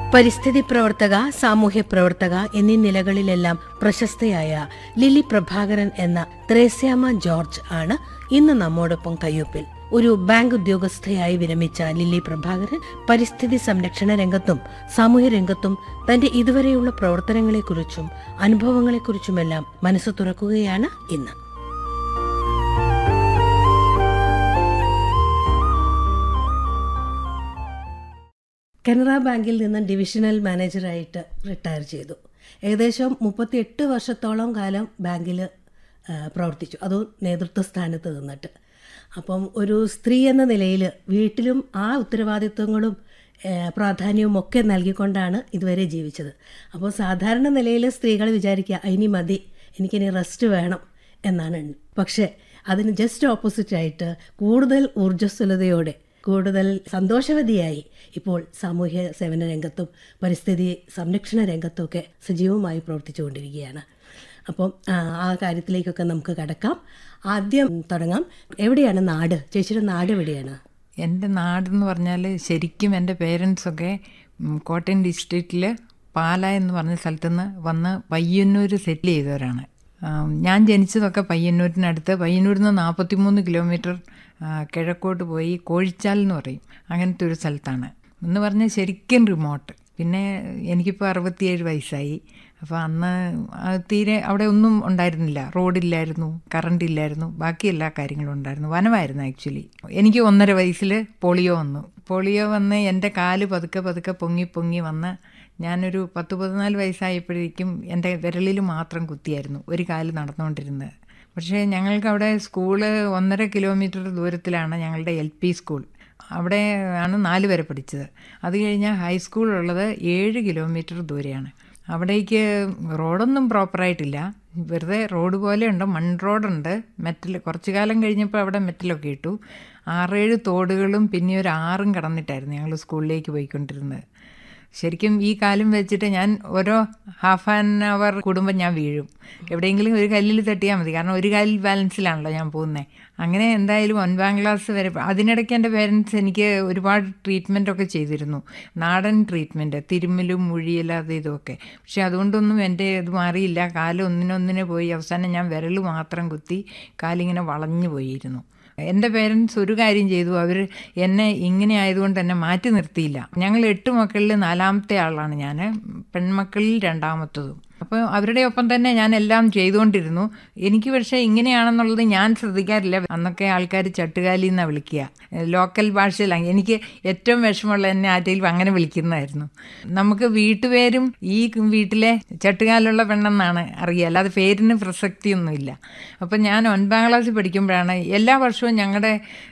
പരിസ്ഥിതി പ്രവർത്തക സാമൂഹ്യ പ്രവർത്തക എന്നീ നിലകളിലെല്ലാം പ്രശസ്തയായ ലിലി പ്രഭാകരൻ എന്ന ത്രേസ്യാമ ജോർജ് ആണ് ഇന്ന് നമ്മോടൊപ്പം കയ്യൊപ്പിൽ ഒരു ബാങ്ക് ഉദ്യോഗസ്ഥയായി വിരമിച്ച ലില്ലി പ്രഭാകരൻ പരിസ്ഥിതി സംരക്ഷണ രംഗത്തും സാമൂഹ്യ രംഗത്തും തന്റെ ഇതുവരെയുള്ള പ്രവർത്തനങ്ങളെക്കുറിച്ചും അനുഭവങ്ങളെക്കുറിച്ചുമെല്ലാം മനസ്സ് തുറക്കുകയാണ് ഇന്ന് കനറ ബാങ്കിൽ നിന്ന് ഡിവിഷണൽ മാനേജറായിട്ട് റിട്ടയർ ചെയ്തു ഏകദേശം മുപ്പത്തിയെട്ട് വർഷത്തോളം കാലം ബാങ്കിൽ പ്രവർത്തിച്ചു അതും നേതൃത്വ സ്ഥാനത്ത് നിന്നിട്ട് അപ്പം ഒരു സ്ത്രീ എന്ന നിലയിൽ വീട്ടിലും ആ ഉത്തരവാദിത്വങ്ങളും ഏഹ്, പ്രാധാന്യവും ഒക്കെ നൽകിക്കൊണ്ടാണ് ഇതുവരെ ജീവിച്ചത് അപ്പോൾ സാധാരണ നിലയിൽ സ്ത്രീകൾ വിചാരിക്കുക ഇനി മതി എനിക്കിനി റെസ്റ്റ് വേണം എന്നാണ് പക്ഷേ അതിന് ജസ്റ്റ് ഓപ്പോസിറ്റായിട്ട് കൂടുതൽ ഊർജ്ജസ്വലതയോടെ കൂടുതൽ സന്തോഷവതിയായി ഇപ്പോൾ സാമൂഹ്യ സേവന രംഗത്തും പരിസ്ഥിതി സംരക്ഷണ രംഗത്തുമൊക്കെ സജീവമായി പ്രവർത്തിച്ചുകൊണ്ടിരിക്കുകയാണ് അപ്പം ആ, ആ കാര്യത്തിലേക്കൊക്കെ നമുക്ക് കടക്കാം ആദ്യം തുടങ്ങാം എവിടെയാണ് നാട് ചേച്ചിയുടെ നാട് എവിടെയാണ് എൻ്റെ നാടെന്ന് പറഞ്ഞാൽ ശരിക്കും എൻ്റെ പേരൻസൊക്കെ ഉം, കോട്ടയം ഡിസ്ട്രിക്റ്റിൽ പാല എന്ന് പറഞ്ഞ സ്ഥലത്തുനിന്ന് വന്ന് പയ്യന്നൂർ സെറ്റിൽ ചെയ്തവരാണ് ആം, ഞാൻ ജനിച്ചതൊക്കെ പയ്യന്നൂരിനടുത്ത് പയ്യന്നൂരിൽ നിന്ന് നാൽപ്പത്തിമൂന്ന് കിലോമീറ്റർ ആ, കിഴക്കോട്ട് പോയി കോഴിച്ചാൽ എന്ന് പറയും അങ്ങനത്തെ ഒരു സ്ഥലത്താണ് എന്ന് പറഞ്ഞാൽ ശരിക്കും റിമോട്ട് പിന്നെ എനിക്കിപ്പോൾ അറുപത്തിയേഴ് വയസ്സായി അപ്പോൾ അന്ന് ആ തീരെ അവിടെ ഒന്നും ഉണ്ടായിരുന്നില്ല റോഡില്ലായിരുന്നു കറണ്ട് ഇല്ലായിരുന്നു ബാക്കി എല്ലാ കാര്യങ്ങളും ഉണ്ടായിരുന്നു വനമായിരുന്നു ആക്ച്വലി എനിക്ക് ഒന്നര വയസ്സിൽ പോളിയോ വന്നു പോളിയോ വന്ന് എൻ്റെ കാല് പതുക്കെ പതുക്കെ പൊങ്ങി പൊങ്ങി വന്ന് ഞാനൊരു പത്ത് പതിനാല് വയസ്സായപ്പോഴേക്കും എൻ്റെ വിരലിൽ മാത്രം കുത്തിയായിരുന്നു ഒരു കാല് നടന്നുകൊണ്ടിരുന്നത് പക്ഷേ ഞങ്ങൾക്ക് അവിടെ സ്കൂള് ഒന്നര കിലോമീറ്റർ ദൂരത്തിലാണ് ഞങ്ങളുടെ എൽ പി സ്കൂൾ അവിടെ ആണ് നാല് വരെ പഠിച്ചത് അത് കഴിഞ്ഞാൽ ഹൈസ്കൂൾ ഉള്ളത് ഏഴ് കിലോമീറ്റർ ദൂരെയാണ് അവിടേക്ക് റോഡൊന്നും പ്രോപ്പറായിട്ടില്ല വെറുതെ റോഡ് പോലെ ഉണ്ട് മൺ റോഡുണ്ട് മെറ്റൽ കുറച്ചു കാലം കഴിഞ്ഞപ്പോൾ അവിടെ മെറ്റലൊക്കെ ഇട്ടു ആറേഴ് തോടുകളും പിന്നെ ഒരു ആറും കടന്നിട്ടായിരുന്നു ഞങ്ങൾ സ്കൂളിലേക്ക് പോയിക്കൊണ്ടിരുന്നത് ശരിക്കും ഈ കാലം വെച്ചിട്ട് ഞാൻ ഓരോ ഹാഫ് ആൻ അവർ കൂടുമ്പോൾ ഞാൻ വീഴും എവിടെയെങ്കിലും ഒരു കല്ലിൽ തട്ടിയാൽ മതി കാരണം ഒരു കാലിൽ ബാലൻസിലാണല്ലോ ഞാൻ പോകുന്നത് അങ്ങനെ എന്തായാലും ഒൻപതാം ക്ലാസ് വരെ അതിനിടയ്ക്ക് എൻ്റെ പേരൻസ് എനിക്ക് ഒരുപാട് ട്രീറ്റ്മെൻ്റ് ഒക്കെ ചെയ്തിരുന്നു നാടൻ ട്രീറ്റ്മെൻറ്റ് തിരുമ്മലും മുഴിയൽ അത് ഇതുമൊക്കെ പക്ഷെ അതുകൊണ്ടൊന്നും എൻ്റെ ഇത് മാറിയില്ല കാല് ഒന്നിനൊന്നിനെ പോയി അവസാനം ഞാൻ വിരൽ മാത്രം കുത്തി കാലിങ്ങനെ വളഞ്ഞു പോയിരുന്നു എൻ്റെ പേരൻസ് ഒരു കാര്യം ചെയ്തു അവർ എന്നെ ഇങ്ങനെ ആയതുകൊണ്ട് എന്നെ മാറ്റി നിർത്തിയില്ല ഞങ്ങൾ എട്ട് മക്കളിൽ നാലാമത്തെ ആളാണ് ഞാൻ പെൺമക്കളിൽ രണ്ടാമത്തതും അപ്പോൾ അവരുടെ ഒപ്പം തന്നെ ഞാൻ എല്ലാം ചെയ്തുകൊണ്ടിരുന്നു എനിക്ക് പക്ഷേ ഇങ്ങനെയാണെന്നുള്ളത് ഞാൻ ശ്രദ്ധിക്കാറില്ല അന്നൊക്കെ ആൾക്കാർ ചട്ടുകാലി എന്നാണ് വിളിക്കുക ലോക്കൽ ഭാഷയിലാണ് എനിക്ക് ഏറ്റവും വിഷമമുള്ള എന്നെ ആറ്റയിൽ അങ്ങനെ വിളിക്കുന്നതായിരുന്നു നമുക്ക് വീട്ടുപേരും ഈ വീട്ടിലെ ചട്ടുകാലുള്ള പെണ്ണെന്നാണ് അറിയുക അല്ലാതെ പേരിന് പ്രസക്തിയൊന്നുമില്ല അപ്പം ഞാൻ ഒൻപതാം ക്ലാസ്സിൽ പഠിക്കുമ്പോഴാണ് എല്ലാ വർഷവും ഞങ്ങളുടെ